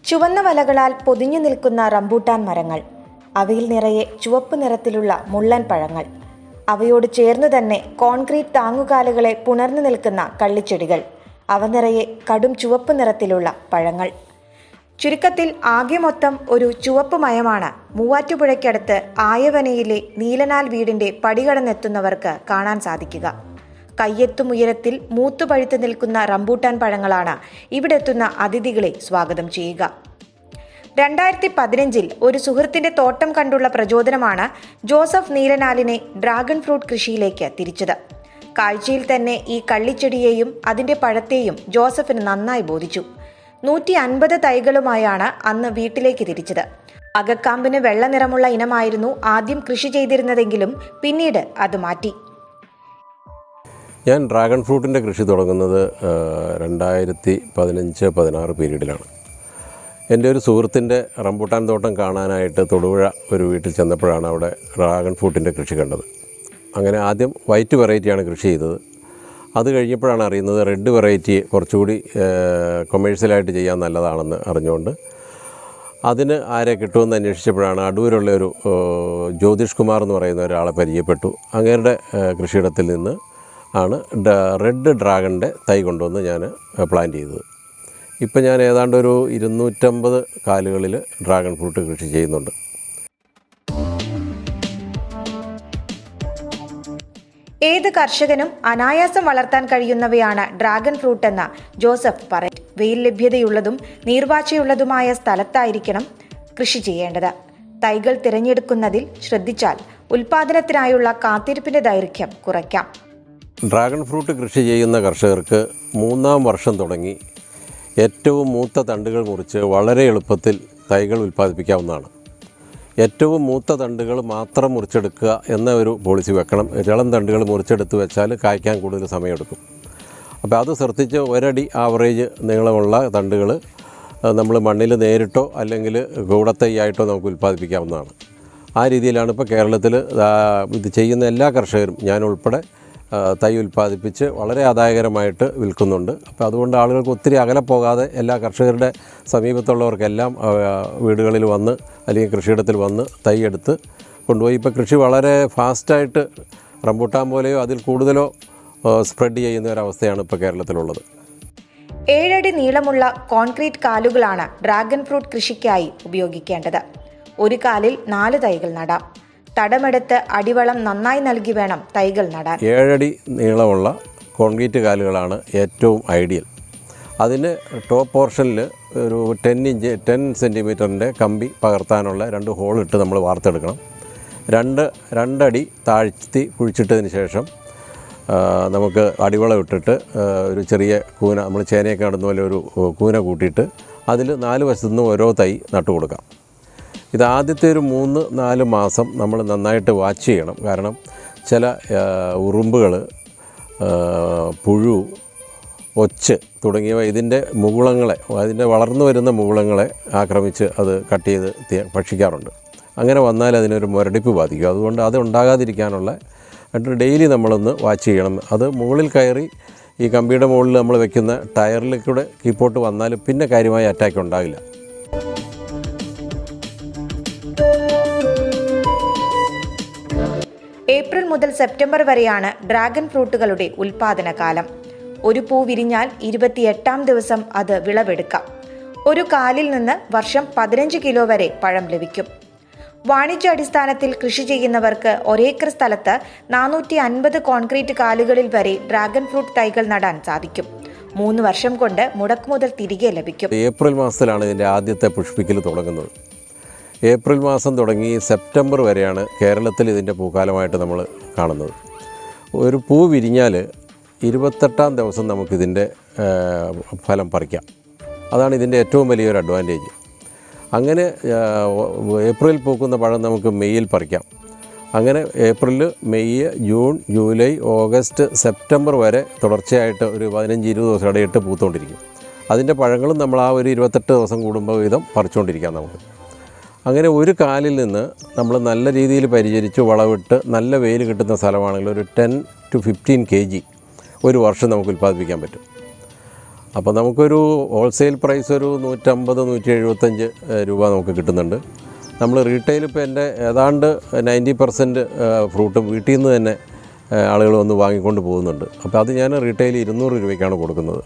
ചുവന്ന വലകളാൽ പൊതിഞ്ഞു നിൽക്കുന്ന റംബൂട്ടാൻ മരങ്ങൾ അവയിൽ നിറയെ ചുവപ്പ് നിറത്തിലുള്ള മുള്ളൻ പഴങ്ങൾ അവയോട് ചേർന്ന് തന്നെ കോൺക്രീറ്റ് താങ്ങുകാലുകളെ പുണർന്നു നിൽക്കുന്ന കള്ളിച്ചെടികൾ അവ നിറയെ കടും ചുവപ്പ് നിറത്തിലുള്ള പഴങ്ങൾ ചുരുക്കത്തിൽ ആകെ മൊത്തം ഒരു ചുവപ്പ് മയമാണ് മൂവാറ്റുപുഴയ്ക്കടുത്ത് ആയവനയിലെ നീലനാൽ വീടിന്റെ പടികടന്നെത്തുന്നവർക്ക് കാണാൻ സാധിക്കുക കയ്യെത്തും ഉയരത്തിൽ മൂത്തുപഴുത്ത് നിൽക്കുന്ന റംബൂട്ടാൻ പഴങ്ങളാണ് ഇവിടെ എത്തുന്ന അതിഥികളെ സ്വാഗതം ചെയ്യുക രണ്ടായിരത്തി പതിനഞ്ചിൽ ഒരു സുഹൃത്തിന്റെ തോട്ടം കണ്ടുള്ള പ്രചോദനമാണ് ജോസഫ് നീലനാലിനെ ഡ്രാഗൺ ഫ്രൂട്ട് കൃഷിയിലേക്ക് തിരിച്ചത് കാഴ്ചയിൽ തന്നെ ഈ കള്ളിച്ചെടിയെയും അതിന്റെ പഴത്തെയും ജോസഫിന് നന്നായി ബോധിച്ചു നൂറ്റി അൻപത് തൈകളുമായാണ് അന്ന് വീട്ടിലേക്ക് തിരിച്ചത് അകക്കാമ്പിന് വെള്ള നിറമുള്ള ഇനമായിരുന്നു ആദ്യം കൃഷി ചെയ്തിരുന്നതെങ്കിലും പിന്നീട് അത് മാറ്റി ഞാൻ ഡ്രാഗൺ ഫ്രൂട്ടിൻ്റെ കൃഷി തുടങ്ങുന്നത് ആ, രണ്ടായിരത്തി പതിനഞ്ച് പതിനാറ് പീരീഡിലാണ് എൻ്റെ ഒരു സുഹൃത്തിൻ്റെ റംബൂട്ടാൻ തോട്ടം കാണാനായിട്ട് തൊടുപുഴ ഒരു വീട്ടിൽ ചെന്നപ്പോഴാണ് അവിടെ ഡ്രാഗൺ ഫ്രൂട്ടിൻ്റെ കൃഷി കണ്ടത് അങ്ങനെ ആദ്യം വൈറ്റ് വെറൈറ്റിയാണ് കൃഷി ചെയ്തത് അത് കഴിഞ്ഞപ്പോഴാണ് അറിയുന്നത് റെഡ് വെറൈറ്റി കുറച്ചുകൂടി കൊമേഴ്ഷ്യലായിട്ട് ചെയ്യാൻ നല്ലതാണെന്ന് അറിഞ്ഞുകൊണ്ട് അതിന് ആരെ കിട്ടുമെന്ന് അന്വേഷിച്ചപ്പോഴാണ് അടൂരുള്ള ഒരു ഏഹ്, ജ്യോതിഷ് കുമാർ എന്ന് പറയുന്ന ഒരാളെ പരിചയപ്പെട്ടു അങ്ങേരുടെ ഏഹ്, കൃഷിയിടത്തിൽ നിന്ന് ആണ് ഡ റെഡ് ഡ്രാഗണിൻ്റെ തൈ കൊണ്ടുവന്ന് ഞാൻ പ്ലാന്റ് ചെയ്തത് ഇപ്പം ഞാൻ ഏതാണ്ട് ഒരു ഇരുന്നൂറ്റമ്പത് കാലുകളിൽ ഡ്രാഗൺ ഫ്രൂട്ട് കൃഷി ചെയ്യുന്നുണ്ട് ഏത് കർഷകനും അനായാസം വളർത്താൻ കഴിയുന്നവയാണ് ഡ്രാഗൺ ഫ്രൂട്ട് എന്ന ജോസഫ് പറയും വെയിൽ ലഭ്യതയുള്ളതും നീർവാഴ്ചയുള്ളതുമായ സ്ഥലത്തായിരിക്കണം കൃഷി ചെയ്യേണ്ടത് തൈകൾ തിരഞ്ഞെടുക്കുന്നതിൽ ശ്രദ്ധിച്ചാൽ ഉൽപാദനത്തിനായുള്ള കാത്തിരിപ്പിന്റെ ദൈർഘ്യം കുറയ്ക്കാം ഡ്രാഗൺ ഫ്രൂട്ട് കൃഷി ചെയ്യുന്ന കർഷകർക്ക് മൂന്നാം വർഷം തുടങ്ങി ഏറ്റവും മൂത്ത തണ്ടുകൾ മുറിച്ച് വളരെ എളുപ്പത്തിൽ തൈകൾ ഉൽപ്പാദിപ്പിക്കാവുന്നതാണ് ഏറ്റവും മൂത്ത തണ്ടുകൾ മാത്രം മുറിച്ചെടുക്കുക എന്ന ഒരു പോളിസി വെക്കണം ഇളം തണ്ടുകൾ മുറിച്ചെടുത്ത് വെച്ചാൽ കായ്ക്കാൻ കൂടുതൽ സമയമെടുക്കും അപ്പോൾ അത് ശ്രദ്ധിച്ച് ഒരടി ആവറേജ് നീളമുള്ള തണ്ടുകൾ നമ്മൾ മണ്ണിൽ നേരിട്ടോ അല്ലെങ്കിൽ കൂടത്തൈയായിട്ടോ നമുക്ക് ഉൽപ്പാദിപ്പിക്കാവുന്നതാണ് ആ രീതിയിലാണ് ഇപ്പോൾ കേരളത്തിൽ ഇത് ചെയ്യുന്ന എല്ലാ കർഷകരും ഞാൻ ഉൾപ്പെടെ ആ, തൈ ഉൽപ്പാദിപ്പിച്ച് വളരെ ആദായകരമായിട്ട് വിൽക്കുന്നുണ്ട് അപ്പോൾ അതുകൊണ്ട് ആളുകൾക്ക് ഒത്തിരി അകലെ പോകാതെ എല്ലാ കർഷകരുടെ സമീപത്തുള്ളവർക്കെല്ലാം ആ, വീടുകളിൽ വന്ന് അല്ലെങ്കിൽ കൃഷിയിടത്തിൽ വന്ന് തൈ എടുത്ത് കൊണ്ടുപോയി ഇപ്പോൾ കൃഷി വളരെ ഫാസ്റ്റായിട്ട് റംബൂട്ടാൻ പോലെയോ അതിൽ കൂടുതലോ സ്പ്രെഡ് ചെയ്യുന്ന ഒരവസ്ഥയാണ് ഇപ്പോൾ കേരളത്തിലുള്ളത് ഏഴടി നീളമുള്ള കോൺക്രീറ്റ് കാലുകളാണ് ഡ്രാഗൺ ഫ്രൂട്ട് കൃഷിക്കായി ഉപയോഗിക്കേണ്ടത് ഒരു കാലിൽ നാല് തൈകൾ നടാം തടമെടുത്ത് അടിവളം നന്നായി നൽകി വേണം തൈകൾ നടാൻ ഏഴടി നീളമുള്ള കോൺക്രീറ്റ് കാലുകളാണ് ഏറ്റവും ഐഡിയൽ അതിന് ടോപ്പ് പോർഷനിൽ ഒരു ടെൻ ഇഞ്ച് ടെൻ സെൻറ്റിമീറ്ററിൻ്റെ കമ്പി പകർത്താനുള്ള രണ്ട് ഹോൾ ഇട്ട് നമ്മൾ വാർത്തെടുക്കണം രണ്ട് രണ്ടടി താഴ്ത്തി കുഴിച്ചിട്ടതിന് ശേഷം ആ, നമുക്ക് അടിവളം ഇട്ടിട്ട് ആ, ഒരു ചെറിയ കൂന നമ്മൾ ചേനയൊക്കെ നടുന്ന പോലെ ഒരു കൂന കൂട്ടിയിട്ട് അതിൽ നാല് വശത്തു നിന്നും ഓരോ തൈ നട്ടു കൊടുക്കാം ഇത് ആദ്യത്തെ ഒരു മൂന്ന് നാല് മാസം നമ്മൾ നന്നായിട്ട് വാച്ച് ചെയ്യണം കാരണം ചില ഉറുമ്പുകൾ പുഴു ഒച്ച് തുടങ്ങിയവ ഇതിൻ്റെ മുകുളങ്ങളെ അതിൻ്റെ വളർന്നു വരുന്ന മുകുളങ്ങളെ ആക്രമിച്ച് അത് കട്ട് ചെയ്ത് തി- ഭക്ഷിക്കാറുണ്ട് അങ്ങനെ വന്നാൽ അതിനൊരു മുരടിപ്പ് ബാധിക്കും അതുകൊണ്ട് അത് ഉണ്ടാകാതിരിക്കാനുള്ള എന്നിട്ട് ഡെയിലി നമ്മളൊന്ന് വാച്ച് ചെയ്യണം അത് മുകളിൽ കയറി ഈ കമ്പിയുടെ മുകളിൽ നമ്മൾ വെക്കുന്ന ടയറിൽ കൂടെ കീപ്പോട്ട് വന്നാൽ പിന്നെ കാര്യമായ അറ്റാക്ക് ഉണ്ടാകില്ല ഏപ്രിൽ മുതൽ സെപ്റ്റംബർ വരെയാണ് ഡ്രാഗൺ ഫ്രൂട്ടുകളുടെ ഉൽപാദന കാലം ഒരു പൂ വിരിഞ്ഞാൽ ഇരുപത്തിയെട്ടാം ദിവസം അത് വിളവെടുക്കാം ഒരു കാലിൽ നിന്ന് വർഷം പതിനഞ്ച് കിലോ വരെ പഴം ലഭിക്കും വാണിജ്യാടിസ്ഥാനത്തിൽ കൃഷി ചെയ്യുന്നവർക്ക് ഒരേക്കർ സ്ഥലത്ത് നാനൂറ്റി അൻപത് കോൺക്രീറ്റ് കാലുകളിൽ വരെ ഡ്രാഗൺ ഫ്രൂട്ട് തൈകൾ നടാൻ സാധിക്കും മൂന്ന് വർഷം കൊണ്ട് മുടക്കുമുതൽ തിരികെ ലഭിക്കും ഏപ്രിൽ മാസത്തിലാണ് ഇതിൻ്റെ ആദ്യത്തെ പുഷ്പിക്കൽ തുടങ്ങുന്നത് ഏപ്രിൽ മാസം തുടങ്ങി സെപ്റ്റംബർ വരെയാണ് കേരളത്തിൽ ഇതിൻ്റെ പൂക്കാലമായിട്ട് നമ്മൾ കാണുന്നത് ഒരു പൂ വിരിഞ്ഞാൽ ഇരുപത്തെട്ടാം ദിവസം നമുക്കിതിൻ്റെ ആ, ഫലം പറിക്കാം അതാണ് ഇതിൻ്റെ ഏറ്റവും വലിയൊരു അഡ്വാൻറ്റേജ് അങ്ങനെ ആ, ഏപ്രിൽ പൂക്കുന്ന പഴം നമുക്ക് മെയ്യിൽ പറിക്കാം അങ്ങനെ April May June July August September വരെ തുടർച്ചയായിട്ട് ഒരു പതിനഞ്ച് ഇരുപത് ദിവസം ഇടയിട്ട് പൂത്തുകൊണ്ടിരിക്കും അതിൻ്റെ പഴങ്ങളും നമ്മൾ ആ ഒരു ഇരുപത്തെട്ട് ദിവസം കൂടുമ്പോൾ വീതം പറിച്ചുകൊണ്ടിരിക്കാം നമുക്ക് അങ്ങനെ ഒരു കാലിൽ നിന്ന് നമ്മൾ നല്ല രീതിയിൽ പരിചരിച്ച് വളവിട്ട് നല്ല വെയിൽ കിട്ടുന്ന സ്ഥലമാണെങ്കിൽ ഒരു ten to fifteen K G ഒരു വർഷം നമുക്ക് ഉൽപ്പാദിപ്പിക്കാൻ പറ്റും അപ്പോൾ നമുക്കൊരു ഹോൾസെയിൽ പ്രൈസ് ഒരു നൂറ്റമ്പത് നൂറ്റി എഴുപത്തഞ്ച് രൂപ നമുക്ക് കിട്ടുന്നുണ്ട് നമ്മൾ റീറ്റെയിൽ ഇപ്പോൾ എൻ്റെ ഏതാണ്ട് നയൻറ്റി പെർസെൻറ്റ് ഫ്രൂട്ടും വീട്ടിൽ നിന്ന് തന്നെ ആളുകൾ വന്ന് വാങ്ങിക്കൊണ്ട് പോകുന്നുണ്ട് അപ്പോൾ അത് ഞാൻ റീറ്റെയിൽ ഇരുന്നൂറ് രൂപയ്ക്കാണ് കൊടുക്കുന്നത്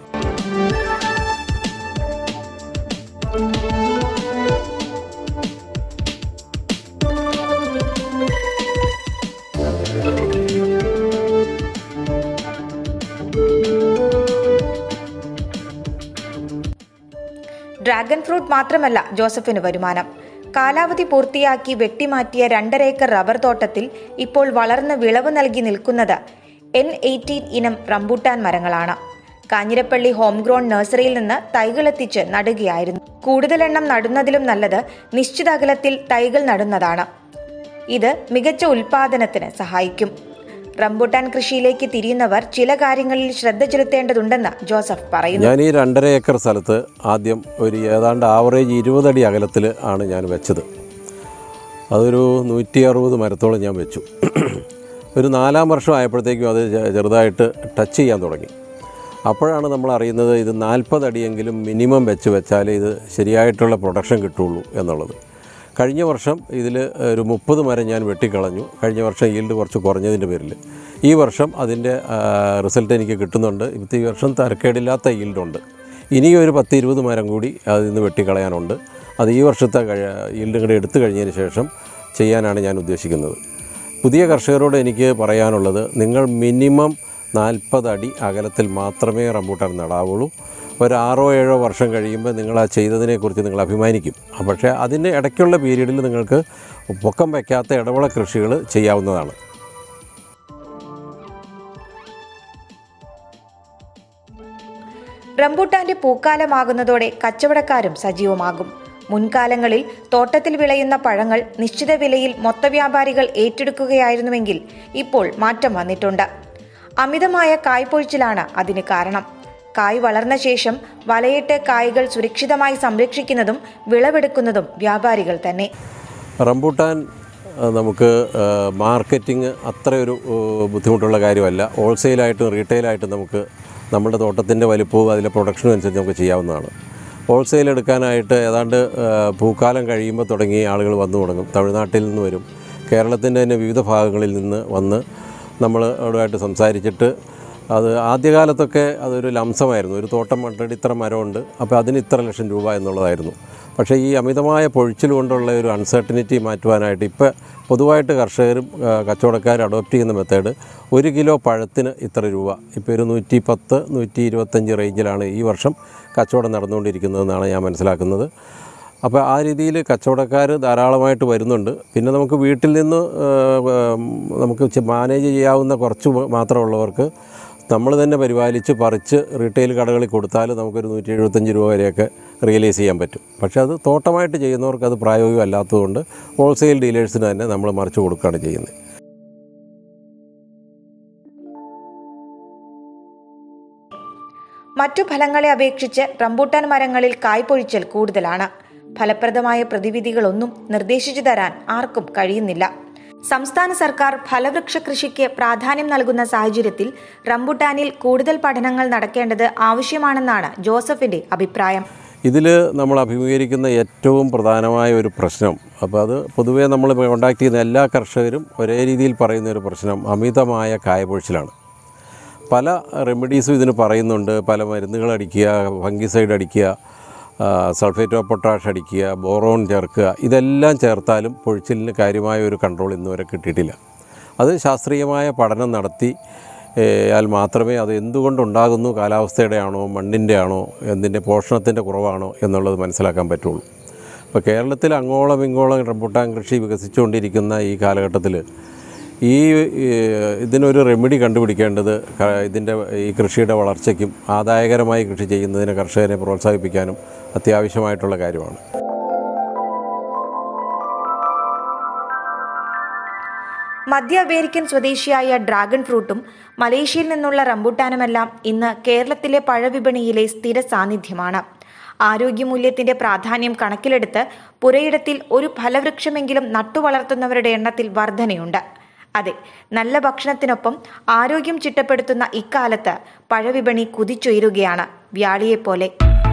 ഡ്രാഗൺ ഫ്രൂട്ട് മാത്രമല്ല ജോസഫിന് വരുമാനം കാലാവധി പൂർത്തിയാക്കി വെട്ടിമാറ്റിയ രണ്ടര ഏക്കർ റബ്ബർ തോട്ടത്തിൽ ഇപ്പോൾ വളർന്ന് വിളവ് നൽകി നിൽക്കുന്നത് എൻ എയ്റ്റീൻ ഇനം റംബൂട്ടാൻ മരങ്ങളാണ് കാഞ്ഞിരപ്പള്ളി ഹോം ഗ്രോൺ നഴ്സറിയിൽ നിന്ന് തൈകളെത്തിച്ച് നടുകയായിരുന്നു കൂടുതൽ എണ്ണം നടുന്നതിലും നല്ലത് നിശ്ചിത അകലത്തിൽ തൈകൾ നടുന്നതാണ് ഇത് മികച്ച ഉൽപാദനത്തിന് സഹായിക്കും റംബൂട്ടാൻ കൃഷിയിലേക്ക് തിരിയുന്നവർ ചില കാര്യങ്ങളിൽ ശ്രദ്ധ ചെലുത്തേണ്ടതുണ്ടെന്ന് ജോസഫ് പറയുന്നു ഞാൻ ഈ രണ്ടര ഏക്കർ സ്ഥലത്ത് ആദ്യം ഒരു ഏതാണ്ട് ആവറേജ് ഇരുപതടി അകലത്തിൽ ആണ് ഞാൻ വെച്ചത് അതൊരു നൂറ്റി അറുപത് മരത്തോളം ഞാൻ വെച്ചു ഒരു നാലാം വർഷം ആയപ്പോഴത്തേക്കും അത് ചെ- ചെറുതായിട്ട് ടച്ച് ചെയ്യാൻ തുടങ്ങി അപ്പോഴാണ് നമ്മൾ അറിയുന്നത് ഇത് നാൽപ്പത് അടിയെങ്കിലും മിനിമം വെച്ച് വെച്ചാലേ ഇത് ശരിയായിട്ടുള്ള പ്രൊഡക്ഷൻ കിട്ടുള്ളൂ എന്നുള്ളത് കഴിഞ്ഞ വർഷം ഇതിൽ ഒരു മുപ്പത് മരം ഞാൻ വെട്ടിക്കളഞ്ഞു കഴിഞ്ഞ വർഷം ഈൽഡ് കുറച്ച് കുറഞ്ഞതിൻ്റെ പേരിൽ ഈ വർഷം അതിൻ്റെ റിസൾട്ട് എനിക്ക് കിട്ടുന്നുണ്ട് ഇപ്പോഴത്തെ ഈ വർഷം തരക്കേടില്ലാത്ത ഈൽഡുണ്ട് ഇനിയും ഒരു പത്ത് ഇരുപത് മരം കൂടി അതിൽ നിന്ന് വെട്ടിക്കളയാനുണ്ട് അത് ഈ വർഷത്തെ ഈൽഡ് കൂടെ എടുത്തു കഴിഞ്ഞതിന് ശേഷം ചെയ്യാനാണ് ഞാൻ ഉദ്ദേശിക്കുന്നത് പുതിയ കർഷകരോട് എനിക്ക് പറയാനുള്ളത് നിങ്ങൾ മിനിമം നാൽപ്പത് അടി അകലത്തിൽ മാത്രമേ റംബൂട്ടാൻ നടാവുള്ളൂ ഒരു ആറോ ഏഴോ വർഷം കഴിയുമ്പോൾ നിങ്ങൾ ആ ചെയ്തതിനെക്കുറിച്ച് നിങ്ങൾ അഭിമാനിക്കും ആ, പക്ഷേ അതിൻ്റെ ഇടയ്ക്കുള്ള പീരീഡിൽ നിങ്ങൾക്ക് പൊക്കം വയ്ക്കാത്ത ഇടവിള കൃഷികൾ ചെയ്യാവുന്നതാണ് റംബൂട്ടാന്റെ പൂക്കാലമാകുന്നതോടെ കച്ചവടക്കാരും സജീവമാകും മുൻകാലങ്ങളിൽ തോട്ടത്തിൽ വിളയുന്ന പഴങ്ങൾ നിശ്ചിത വിലയിൽ മൊത്തവ്യാപാരികൾ ഏറ്റെടുക്കുകയായിരുന്നുവെങ്കിൽ ഇപ്പോൾ മാറ്റം വന്നിട്ടുണ്ട് അമിതമായ കായ്പൊഴിച്ചിലാണ് അതിന് കാരണം കായ് വളർന്ന ശേഷം വലയിട്ട് കായ്കൾ സുരക്ഷിതമായി സംരക്ഷിക്കുന്നതും വിളവെടുക്കുന്നതും വ്യാപാരികൾ തന്നെ റംബൂട്ടാൻ ആ, നമുക്ക് ആ, മാർക്കറ്റിംഗ് അത്രയൊരു ആ, ബുദ്ധിമുട്ടുള്ള കാര്യമല്ല ഹോൾസെയിലായിട്ടും റീറ്റെയിലായിട്ടും നമുക്ക് നമ്മുടെ തോട്ടത്തിൻ്റെ വലിപ്പവും അതിലെ പ്രൊഡക്ഷനും അനുസരിച്ച് നമുക്ക് ചെയ്യാവുന്നതാണ് ഹോൾസെയിൽ എടുക്കാനായിട്ട് ഏതാണ്ട് ആ, പൂക്കാലം കഴിയുമ്പോൾ തുടങ്ങി ആളുകൾ വന്നു തുടങ്ങും തമിഴ്നാട്ടിൽ നിന്ന് വരും കേരളത്തിൻ്റെ തന്നെ വിവിധ ഭാഗങ്ങളിൽ നിന്ന് വന്ന് നമ്മൾ അവരുമായിട്ട് സംസാരിച്ചിട്ട് അത് ആദ്യകാലത്തൊക്കെ അതൊരു ലംസമായിരുന്നു ഒരു തോട്ടം മണ്ടടി ഇത്ര മരമുണ്ട് അപ്പോൾ അതിന് ഇത്ര ലക്ഷം രൂപ എന്നുള്ളതായിരുന്നു പക്ഷേ ഈ അമിതമായ പൊഴിച്ചിൽ കൊണ്ടുള്ള ഒരു അൺസർട്ടനിറ്റി മാറ്റുവാനായിട്ട് ഇപ്പോൾ പൊതുവായിട്ട് കർഷകരും ആ, കച്ചവടക്കാരും അഡോപ്റ്റ് ചെയ്യുന്ന മെത്തേഡ് ഒരു കിലോ പഴത്തിന് ഇത്ര രൂപ ഇപ്പോൾ ഒരു നൂറ്റി പത്ത് നൂറ്റി ഇരുപത്തഞ്ച് റേഞ്ചിലാണ് ഈ വർഷം കച്ചവടം നടന്നുകൊണ്ടിരിക്കുന്നതെന്നാണ് ഞാൻ മനസ്സിലാക്കുന്നത് അപ്പോൾ ആ രീതിയിൽ കച്ചവടക്കാർ ധാരാളമായിട്ട് വരുന്നുണ്ട് പിന്നെ നമുക്ക് വീട്ടിൽ നിന്ന് ആ, ഉം, നമുക്ക് ചെ- മാനേജ് ചെയ്യാവുന്ന കുറച്ച് മാത്രമുള്ളവർക്ക് നമ്മൾ തന്നെ പരിപാലിച്ച് പറിച്ച് റീറ്റെയിൽ കടകളിൽ കൊടുത്താൽ നമുക്കൊരു നൂറ്റി എഴുപത്തഞ്ച് രൂപ വരെയൊക്കെ റിയലൈസ് ചെയ്യാൻ പറ്റും പക്ഷേ അത് തോട്ടമായിട്ട് ചെയ്യുന്നവർക്ക് അത് പ്രായോഗികം അല്ലാത്തതുകൊണ്ട് ഹോൾസെയിൽ ഡീലേഴ്സിന് തന്നെ നമ്മൾ മറിച്ച് കൊടുക്കുകയാണ് ചെയ്യുന്നത് മറ്റു ഫലങ്ങളെ അപേക്ഷിച്ച് റംബൂട്ടാൻ മരങ്ങളിൽ കായ്പൊഴിച്ചൽ കൂടുതലാണ് ഫലപ്രദമായ പ്രതിവിധികളൊന്നും നിർദ്ദേശിച്ചു തരാൻ ആർക്കും കഴിയുന്നില്ല സംസ്ഥാന സർക്കാർ ഫലവൃക്ഷ കൃഷിക്ക് പ്രാധാന്യം നൽകുന്ന സാഹചര്യത്തിൽ റംബൂട്ടാനിൽ കൂടുതൽ പഠനങ്ങൾ നടക്കേണ്ടത് ആവശ്യമാണെന്നാണ് ജോസഫിന്റെ അഭിപ്രായം ഇതിൽ നമ്മൾ അഭിമുഖീകരിക്കുന്ന ഏറ്റവും പ്രധാനമായ ഒരു പ്രശ്നം അപ്പോൾ അത് പൊതുവേ നമ്മൾ കോണ്ടാക്ട് ചെയ്യുന്ന എല്ലാ കർഷകരും ഒരേ രീതിയിൽ പറയുന്ന ഒരു പ്രശ്നം അമിതമായ കായപൊഴിച്ചിലാണ് പല റെമഡീസും ഇതിന് പറയുന്നുണ്ട് പല മരുന്നുകൾ അടിക്കുക ഫംഗിസൈഡ് അടിക്കുക സൾഫേറ്റ് ഓഫ് പൊട്ടാഷ് അടിക്കുക ബോറോൺ ചേർക്കുക ഇതെല്ലാം ചേർത്താലും പൊഴിച്ചിലിന് കാര്യമായ ഒരു കൺട്രോൾ ഇന്നുവരെ കിട്ടിയിട്ടില്ല അത് ശാസ്ത്രീയമായ പഠനം നടത്തി യാൽ മാത്രമേ അത് എന്തുകൊണ്ടുണ്ടാകുന്നു കാലാവസ്ഥയുടെ ആണോ മണ്ണിൻ്റെ ആണോ എന്തിൻ്റെ പോഷണത്തിൻ്റെ കുറവാണോ എന്നുള്ളത് മനസ്സിലാക്കാൻ പറ്റുള്ളൂ ഇപ്പോൾ കേരളത്തിൽ അങ്ങോളം ഇങ്ങോളം റംബുട്ടാൻ കൃഷി വികസിച്ചുകൊണ്ടിരിക്കുന്ന ഈ കാലഘട്ടത്തിൽ ഈ ഏഹ്, ഇതിനൊരു റെമഡി കണ്ടുപിടിക്കേണ്ടത് ക- ഇതിൻ്റെ ഈ കൃഷിയുടെ വളർച്ചയ്ക്കും ആദായകരമായി കൃഷി ചെയ്യുന്നതിന് കർഷകരെ പ്രോത്സാഹിപ്പിക്കാനും അത്യാവശ്യമായിട്ടുള്ള കാര്യമാണ് മധ്യ അമേരിക്കൻ സ്വദേശിയായ ഡ്രാഗൺ ഫ്രൂട്ടും മലേഷ്യയിൽ നിന്നുള്ള റംബൂട്ടാനുമെല്ലാം ഇന്ന് കേരളത്തിലെ പഴവിപണിയിലെ സ്ഥിര സാന്നിധ്യമാണ് ആരോഗ്യമൂല്യത്തിന്റെ പ്രാധാന്യം കണക്കിലെടുത്ത് പുരയിടത്തിൽ ഒരു ഫലവൃക്ഷമെങ്കിലും നട്ടുവളർത്തുന്നവരുടെ എണ്ണത്തിൽ വർധനയുണ്ട് അതെ നല്ല ഭക്ഷണത്തിനൊപ്പം ആരോഗ്യം ചിട്ടപ്പെടുത്തുന്ന ഇക്കാലത്ത് പഴവിപണി കുതിച്ചുയരുകയാണ് വ്യാളിയെപ്പോലെ